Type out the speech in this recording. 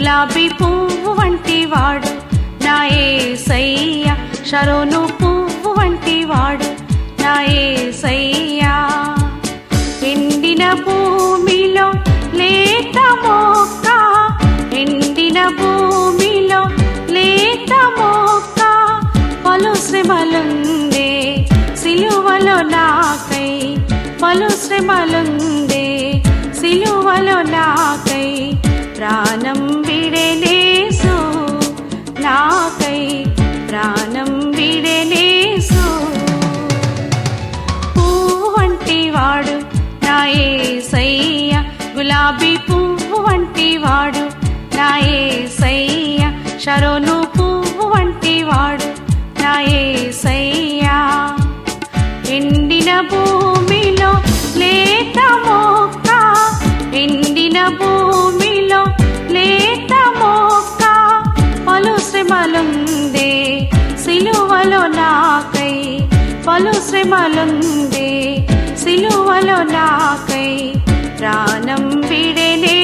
గులాబీ పువ్వు వంటి వాడు నా ఏసయ్య షరోను పువ్వు వంటి వాడు నా ఏసయ్యా ఎండిన భూమిలో లేత మొక్క ఎండిన భూమిలో లేత మొక్క పలు శ్రమలుందే సిలువలో నాకై పలు శ్రమలుందే సిలువలో నాకై ప్రాణం విడలేసు నాకై ప్రాణం విడలేసు పువ్వు వంటి వాడు నా ఏసయ్య గులాబీ పువ్వు వంటి వాడు నా ఏసయ్య షరోను పువ్వు వంటి వాడు నా ఏసయ్యా ఎండిన భూమిలో లేత మొక్క ఎండిన భూమిలో లేత మొక్క పలు శ్రమలుందే సిలువలో నాకై పలు శ్రమలుందే సిలువలో నాకై ప్రాణం విడనే